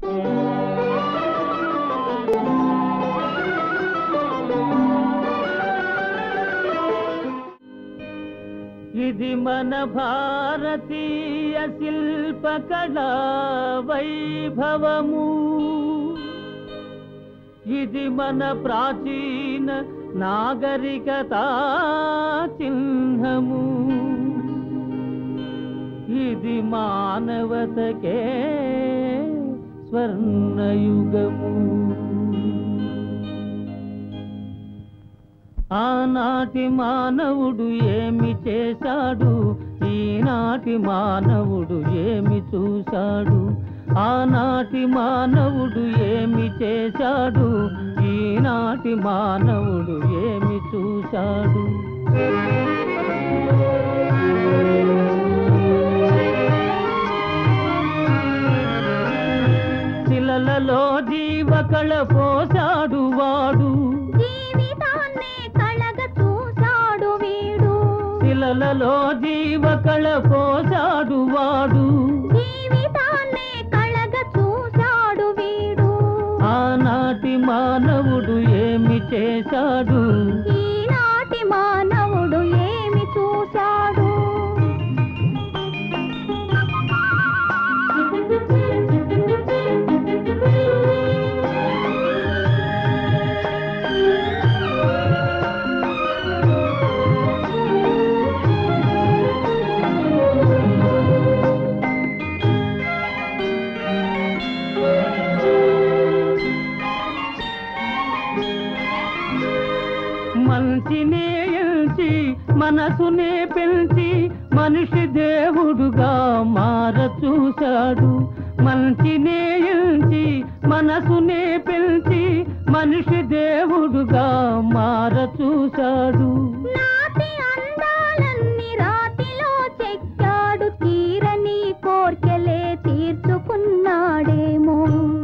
ఇది మన భారతీయ శిల్పకళా వైభవము ఇది మన ప్రాచీన నాగరికత చిహ్నము ఇది మానవతకే స్వర్ణయుగము ఆనాటి మానవుడు ఏమి చేశాడు ఈనాటి మానవుడు ఏమి చూశాడు ఆనాటి మానవుడు ఏమి చేశాడు ఈనాటి మానవుడు ఏమి చూశాడు శిలలలో జీవకళ పోసాడు వాడు జీవితాన్నే కళగ చూశాడు వీడు శిలలలో జీవకళ పోసాడు వాడు జీవితాన్నే కళగ చూశాడు వీడు ఆనాటి మానవుడు ఏమి చేశాడు ఈనాటి మానవుడు ఏమి చూశాడు మంచినే ఎంచి మనసునే పెంచి మనిషి దేవుడుగా మార చూశాడు మంచినే ఎంచి మనసునే పెంచి మనిషి దేవుడుగా మార చూశాడు నాటి అందాలన్నీ రాతిలో చెక్కాడు తీరని కోర్కెలే తీర్చుకున్నాడేమో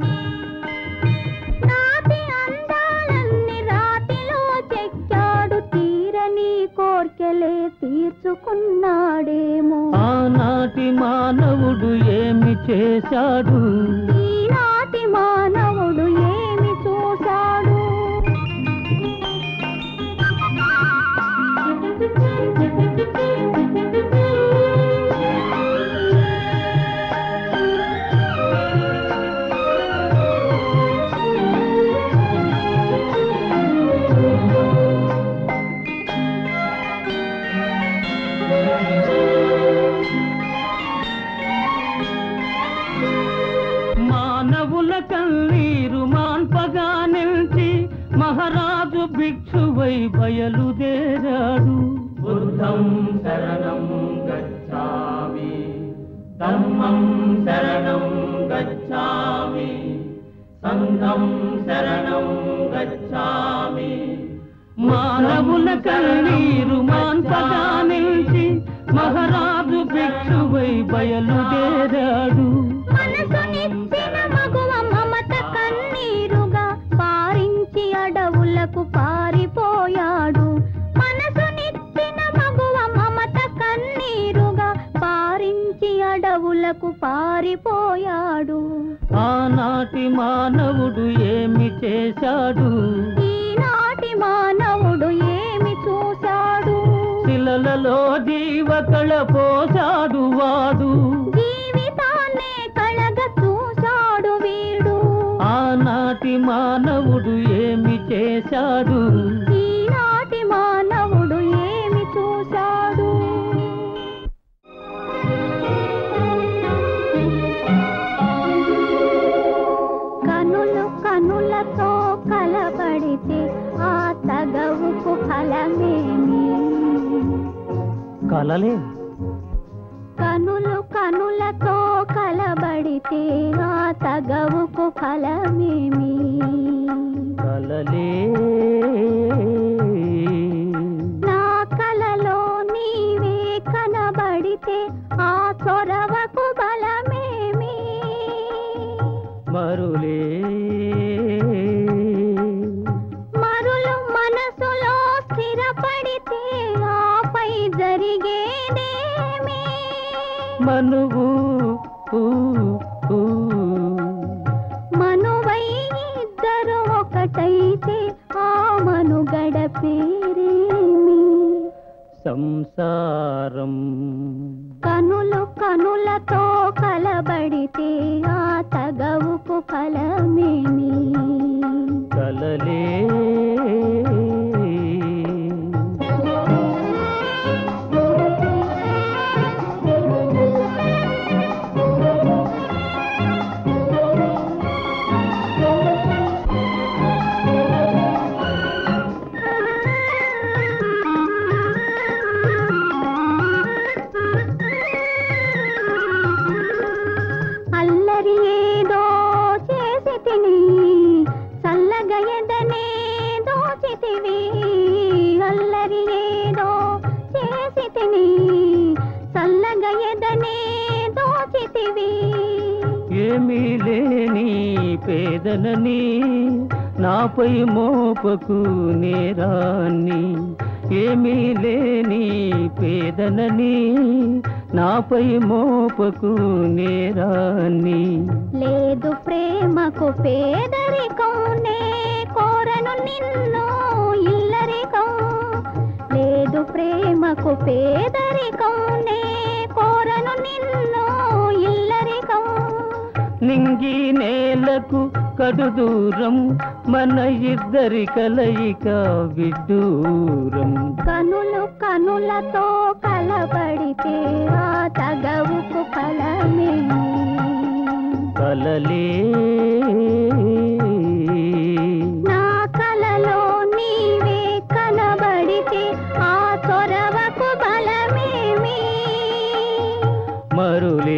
నాటి అందాలన్నీ రాతిలో చెక్కాడు తీరని కోర్కెలే తీర్చుకున్నాడేమో ఆనాటి మానవుడు ఏమి చేశాడు ఈనాటి మానవుడు ఏమి చూశాడు మానవుల కన్నీరు మాన్పగా నిలిచి మహారాజు భిక్షువై బయలుదేరాడు బుద్ధం శరణం గచ్చామి ధమ్మం శరణం గచ్చామి సంఘం శరణం గచ్చామి మానవుల కన్నీరు మాన్పగా నిలిచి మహారాజు భిక్షువై బయలుదేరాడు మనసునిచ్చిన మగువ మమత కన్నీరుగా పారించి అడవులకు పారిపోయాడు మనసునిచ్చిన మగువ మమత కన్నీరుగా పారించి అడవులకు పారిపోయాడు ఆనాటి మానవుడు ఏమి చేశాడు ఈనాటి మానవుడు ఏమి చూశాడు శిలలలో జీవకళ పోసాడు వాడు జీవితాన్నే కళగ చూశాడు వీడు ఆనాటి మానవుడు ఏమి చేశాడు ఈనాటి మానవుడు ఏమి చూశాడు కనులు కనులతో కలబడితే ఆ తగవుకు ఫలమేమి కలలే కనులు కనులతో కలబడితే ఆ తగవుకు ఫలమేమి కలలే నా కలలో నీవే కనబడితే ఆ చొరవకు బలమేమి మరులే మరులు మనసులో స్థిరపడితే ఆపై జరిగేదేమి మనువు ఊ, ఊ. కనులతో కలబడితే ఆ తగవుకు ఫలమేమి కలలే అల్లరి ఏదో చేసి తిని చల్లగా ఎదనే దోచితివి అల్లరి ఏదో చేసి తిని చల్లగా ఎదనే దోచితివి ఏమీ లేని పేదనని నాపై మోపకు నేరాన్ని ఏమీ లేని పేదనని నాపై మోపకు నేరాన్ని లేదు ప్రేమకు పేదరికం నే కోరను నిన్ను ఇల్లరికం లేదు ప్రేమకు పేదరికం నే కోరను నిన్ను ఇల్లరికం నింగి నేలకు కడు దూరం మన ఇద్దరి కలయిక విడ్డూరం కనులు కనులతో కలబడితే ఆ తగవుకు ఫలమే కలలే నా కలలో నీవే కనబడితే ఆ చొరవకు బలమేమి మరులే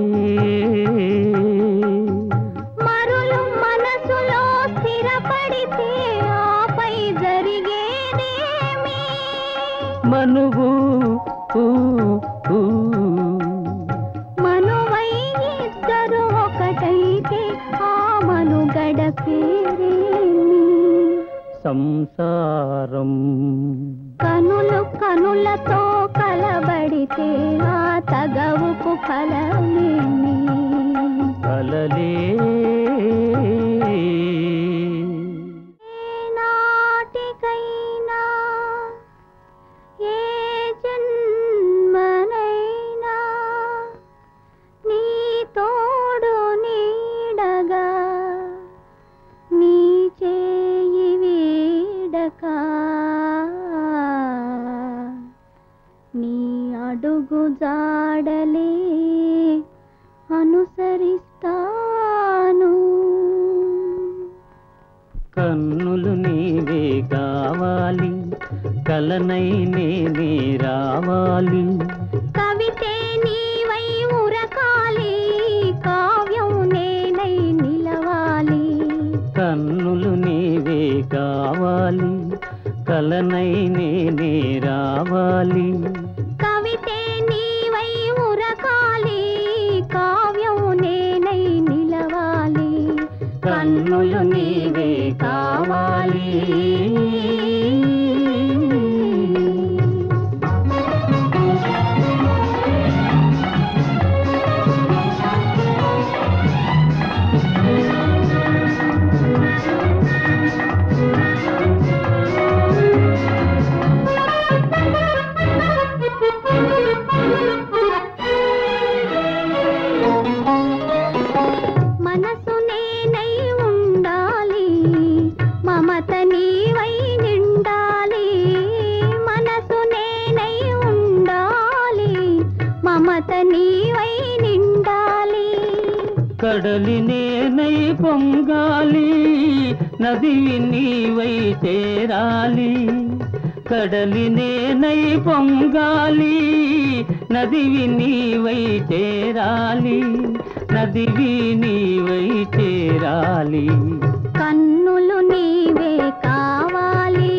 మరులు మనసులో స్థిరపడితే ఆపై జరిగేదేమి మనువు ఊ, ఊ. మనువై ఇద్దరు ఒకటైతే ఆ మనుగడ పేరేమి సంసారం కనులు కనులతో కలబడితే ఆ తగవుకు ఫలమేమి కలలే ఏ నాటికైనా ఏ జన్మనైనా నీ తోడు నీడగా నీ చేయి వీడక నీ అడుగు జాడలే అనుసరిస్తాను కన్నులు నీవే కావాలి కలనై నేనే రావాలి కవితే నీవై ఉరకాలి కావ్యం నేనై నిలవాలి కన్నులు నీవే కావాలి కలనై నేనే రావాలి కవితే నీవై ఉరకాలి కావ్యం నేనై నిలవాలి కన్నులు నీవే కావాలి మనసు నేనై ఉండాలి మమత నీవై నిండాలి మనసు నేనై ఉండాలి మమత నీవై నిండాలి కడలి నేనై పొంగాలి నది నీవై చేరాలి కడలి నేనై పొంగాలి నదివి నీవై చేరాలి నదివి నీవై చేరాలి కన్నులు నీవే కావాలి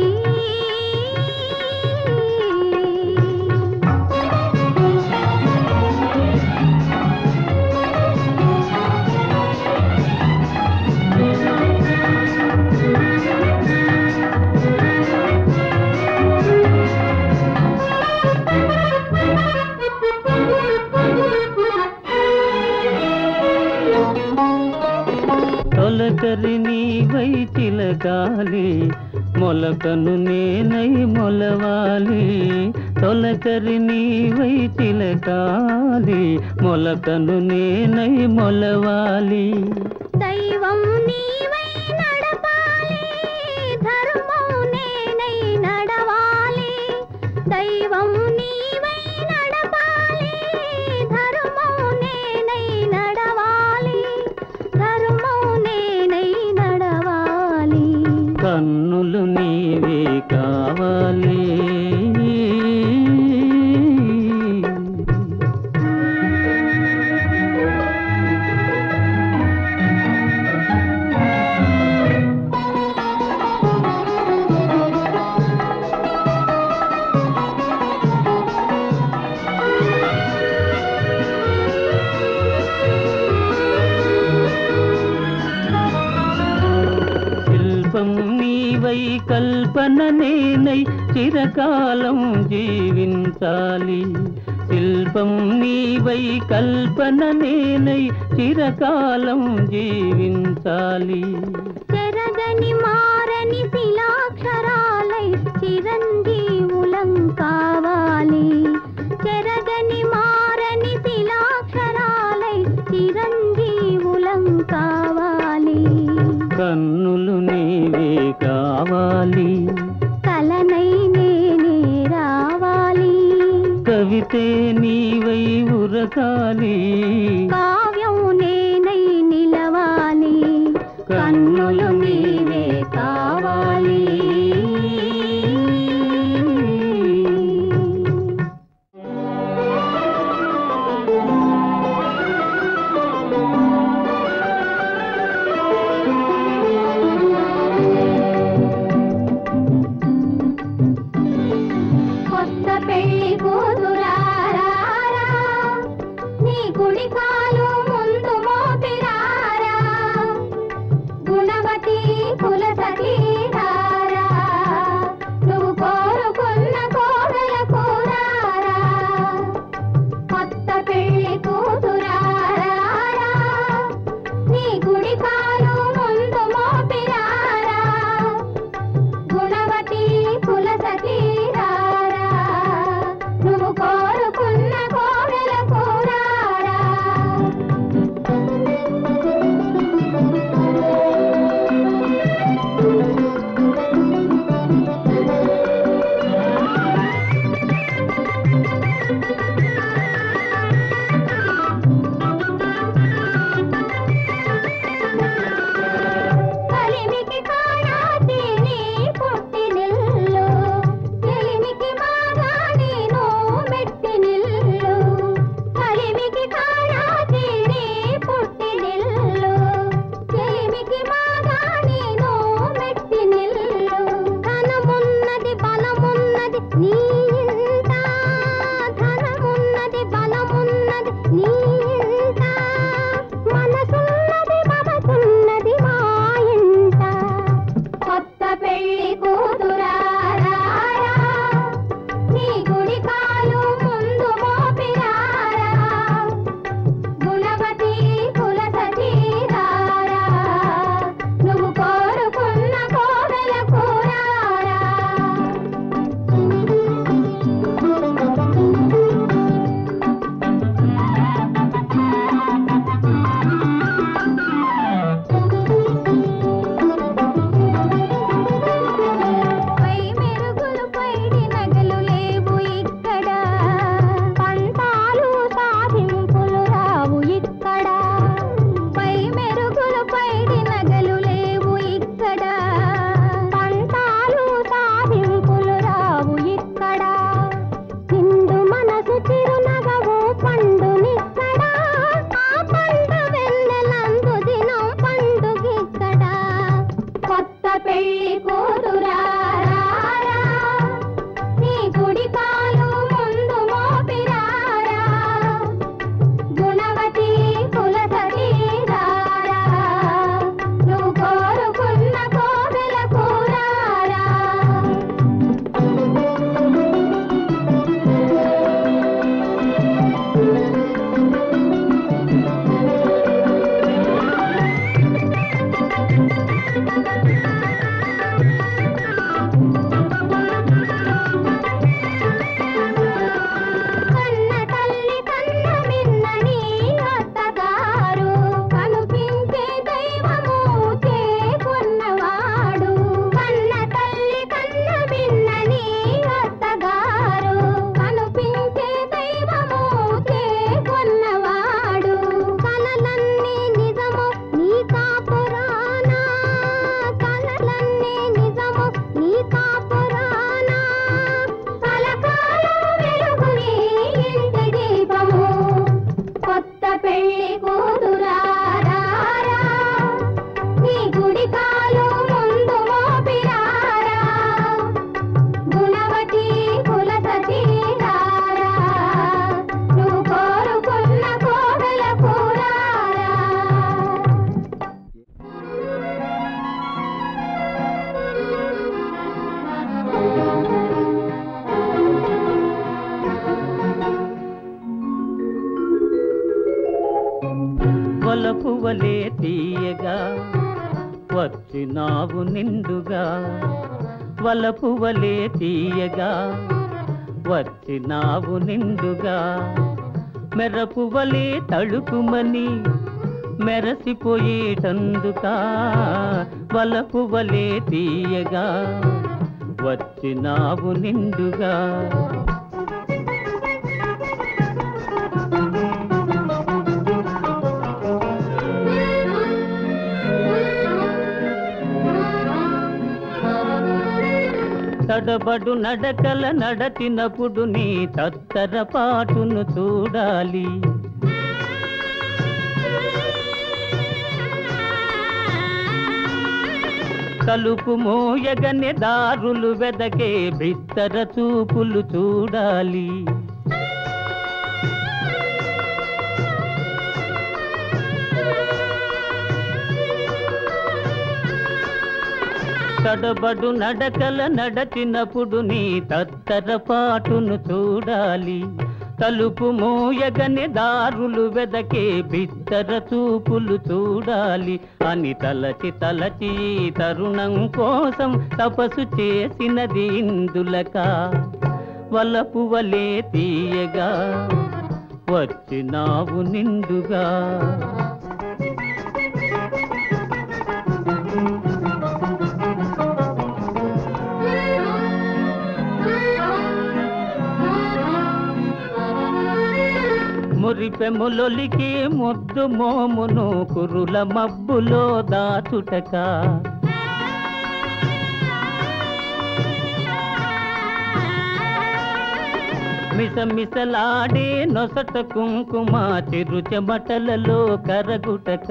తొలకరి నీవై చిలకాలి మొలకను నేనై మొలవాలి తొలకరి నీవై చిలకాలి మొలకను నేనై మొలవాలి దైవం నీవై నడపాలి ధర్మం నేనై నడవాలి దైవం నీవై నడపాలి ధర్మం నేనై నడవాలి ధర్మం నేనై నడవాలి కన్నులు నీవే కావాలి శిల్పం నీవై కల్పన నేనై చిరకాలం జీవించాలి శిల్పం నీవై కల్పన నేనై చిరకాలం జీవించాలి చెరగని మారని శిలాక్షరాలై చిరంజీవులం కావాలి చెరగని మారని శిలాక్షరాలై చిరంజీవులం కావాలి కన్నులు నీవే కావాలి కలనై నేనే రావాలి కవితే నీవై ఉరకాలి కావ్యం నేనై నిలవాలి కన్నులు నీవే కావాలి కొత్త పెళ్లి కూతురారా నీ కుడి కాలు ముందు మోపిరారా గుణవతి కులసతి రారా నువ్వు కోరుకున్న కోడల కూరారా కొత్త పెళ్లి కూతురారా నీ గుడి కాలు ముందు మోపిరారా గుణవతి కులసతి రారా నువ్వు కోరుకున్న కోడల కూరారా వలపువలే తీయగా వచ్చినావు నిండుగా వలపువలే తీయగా వచ్చినావు నిండుగా మెరపువలే తడుకుమని మెరసిపోయేటందుకా వలపువలే తీయగా వచ్చినావు నిండుగా తడబడు నడకల నడచినప్పుడు నీ తత్తర పాటును చూడాలి కలుపు మోయగనే దారులు వెదకే బిత్తర చూపులు చూడాలి తడబడు నడకల నడచినప్పుడు నీ తత్తర పాటును చూడాలి తలుపు మోయగని దారులు వెదకే బిత్తర చూపులు చూడాలి అని తలచి తలచి ఈ తరుణం కోసం తపస్సు చేసినది ఇందులక వలపు వలే తీయగా వచ్చినావు నిండుగా మురిపెములొలికి ముద్దు మోమును కురుల మబ్బులో దాచుటక మిసమిసలాడే నొసట కుంకుమ చిరు చెమటలలో కరగుటక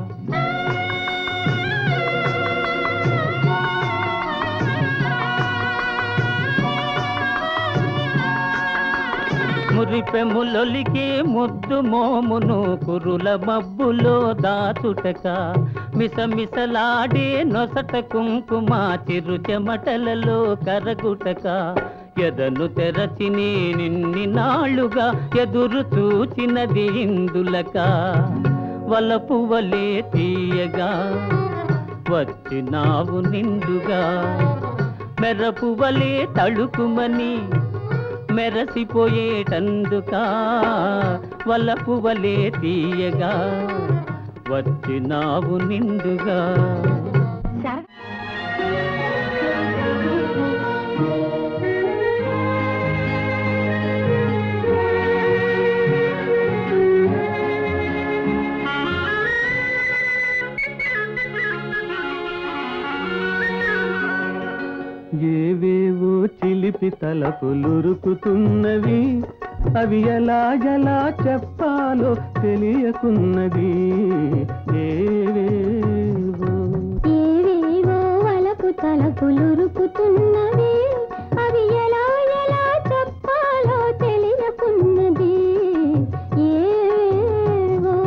మురిపెములొలికి ముద్దు మోమును కురుల మబ్బులో దాచుటక మిసమిసలాడే నొసట కుంకుమ చిరు చెమటలలో కరగుటక ఎదను తెరచి నీ నిన్ని నాళ్ళుగా ఎదురు చూచినది ఇందులక వలపు వలే తీయగా వచ్చినావు నిండుగా మెరపు వలే తడుకుమని మెరసిపోయేటందుకా వలపు వలే తీయగా వచ్చినావు నిండుగా ఏవేవో చిలిపి తలపులురుకుతున్నవి అవి ఎలా ఎలా చెప్పాలో తెలియకున్నది ఏవేవో ఏవేవో వలపు తలపులురుకుతున్నవి అవి ఎలా ఎలా చెప్పాలో తెలియకున్నది ఏవేవో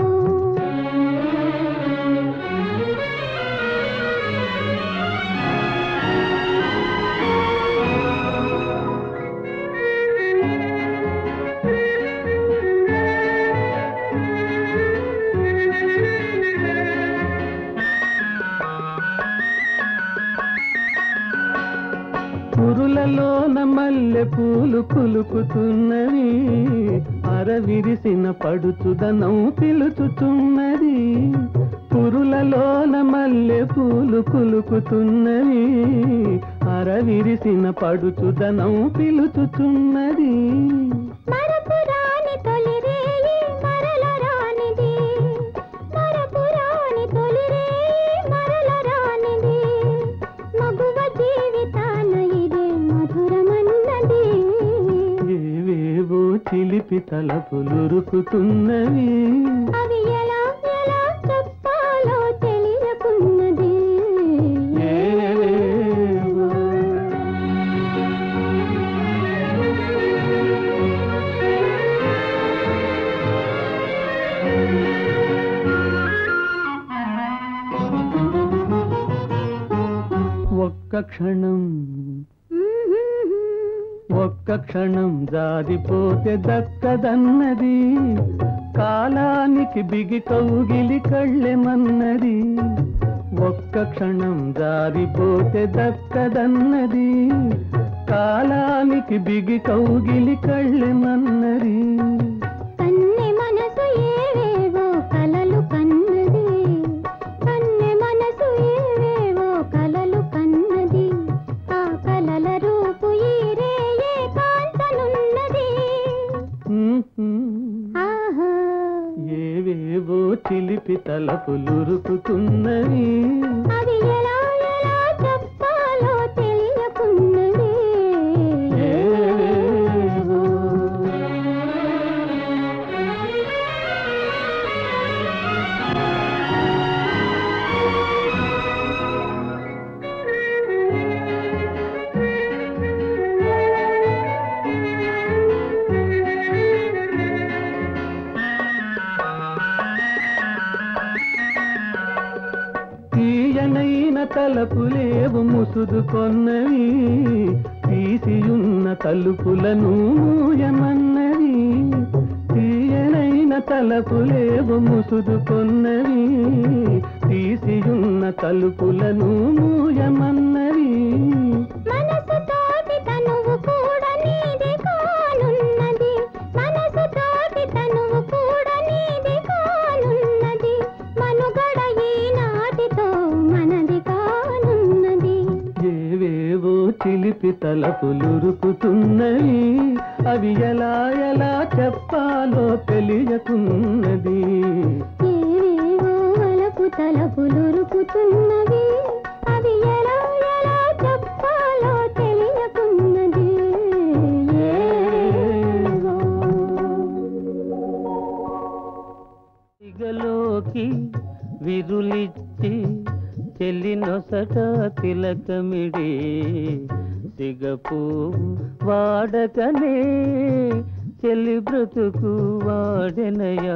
పురులలోన మల్లె పూలు కులుకుతున్నవి అరవిరిసిన పడుచుదనం పిలుచుతున్నది పురులలోన మల్లె పూలు కులుకుతున్నవి అరవిరిసిన పడుచుదనం పిలుచుతున్నది మరపు రాని తొలి రేయి మరల రానిది మరపు రాని తొలి రేయి మరల రానిది మగువ జీవితాన ఇదే మధురమన్నది ఏవేవో చిలిపి తలపులురుకుతున్నవి అవి ఎలా ఎలా చెప్పాలో తెలియకున్నది ఏవేవో ఒక్క క్షణం ఒక్క క్షణం జారిపోతే దక్కదన్నది కాలానికి బిగి కౌగిలి కళ్ళెమన్నది ఒక్క క్షణం జారిపోతే దక్కదన్నది కాలానికి బిగి కౌగిలి కళ్ళెమన్నది కన్నె మనసు ఏవేవో కలలు కన్నది కన్నె మనసు ఏవేవో కలలు కన్నది ఆ కలల రూపు ఈ రేయే కాంచనున్నది ఆహా ఏవేవో చిలిపి తలపులురుకుతున్నవి అది ఎలా ఎలా చెప్పాలో తెలియకున్నది ఏవేవో. తీయనైన తలపులేవు ముసుదుకొన్నవి తీసియున్న తలుపులను మూయమన్నవి తీయనైన తలపులేవు ముసుదుకొన్నవి తీసియున్న తలుపులను మూయమన్నవి మనసు తోటి తనువు కూడా నీది కానున్నది మనసు తోటి తనువు కూడా నీది కానున్నది మనుగడ ఈనాటితో మనది కానున్నది ఏవేవో చిలిపి తలపులురుకుతున్నవి అవి ఎలా ఎలా చెప్పాలో తెలియకున్నది ఏవేవో వలపు తలపులురుకుతున్నవి అవి ఎలా ఎలా చెప్పాలో తెలియకున్నది ఏవేవో. సిగలోకి విరులిచ్చి చెల్లినొసట తిలకమిడి సిగపు వాడకనే చెల్లి బ్రతుకు వాడెనయా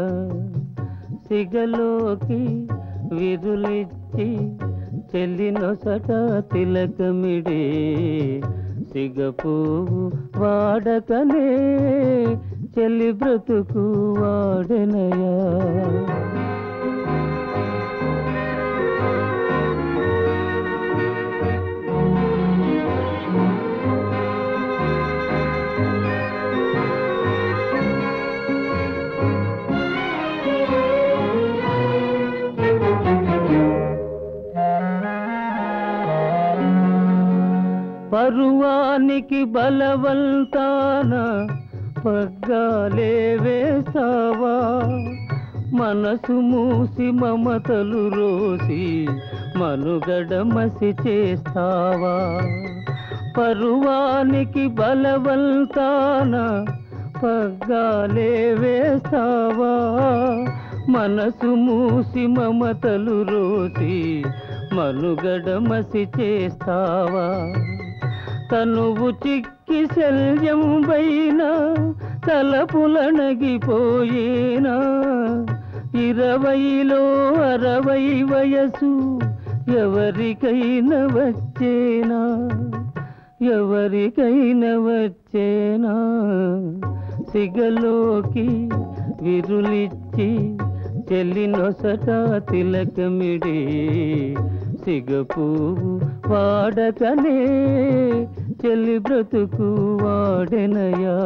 సిగలోకి విరులిచ్చి చెల్లినొసట తిలకమిడి సిగపు వాడకనే చెల్లి బ్రతుకు వాడెనయా పరువానికి బలవంతాన పగ్గాలే వేసావా మనసు మూసి మమతలు రోసి మనుగడ మసి చేస్తావా పరువానికి బలవంతాన పగ్గాలే వేస్తావా మనసు మూసి మమతలు రోసి మనుగడ మసి చేస్తావా తనువు చిక్కి శల్యం పైన తలపులనగిపోయేనా ఇరవైలో అరవై వయసు ఎవరికైనా వచ్చేనా ఎవరికైనా వచ్చేనా సిగలోకి విరులిచ్చి చెల్లినొసట తిలకమిడి సిగపు వాడకనే చెల్లి బ్రతుకు వాడెనయా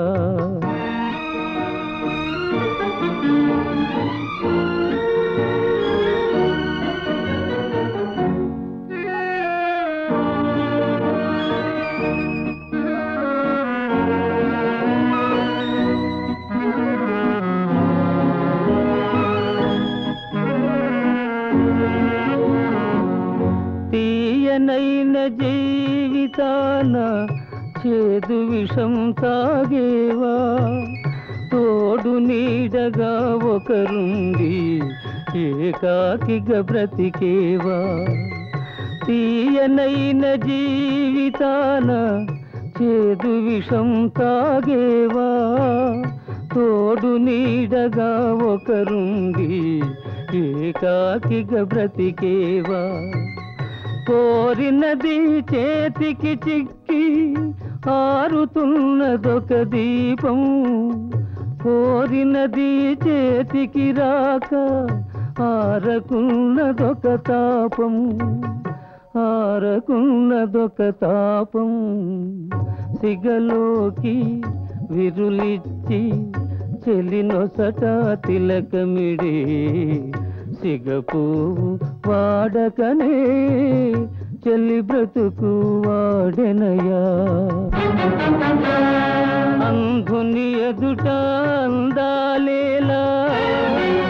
తీయనైన జీవితాన చేదు విషం తాగేవా తోడు నీడగా ఒకరుండి ఏకాకిగా బ్రతికేవా తీయనైన జీవితాన చేదు విషం తాగేవా తోడు నీడగా ఒకరుండి ఏకాకిగా బ్రతికేవా కోరినది చేతికి చిక్కి ఆరుతున్నదొక దీపం కోరినది చేతికి రాక ఆరకున్నదొక తాపం ఆరకున్నదొక తాపం సిగలోకి విరులిచ్చి చెలినొసట తిలకమిడి సిగపువ్వు వాడకనే చెల్లి బ్రతుకు వాడెనయా అంధుని ఎదుట అందాలేలా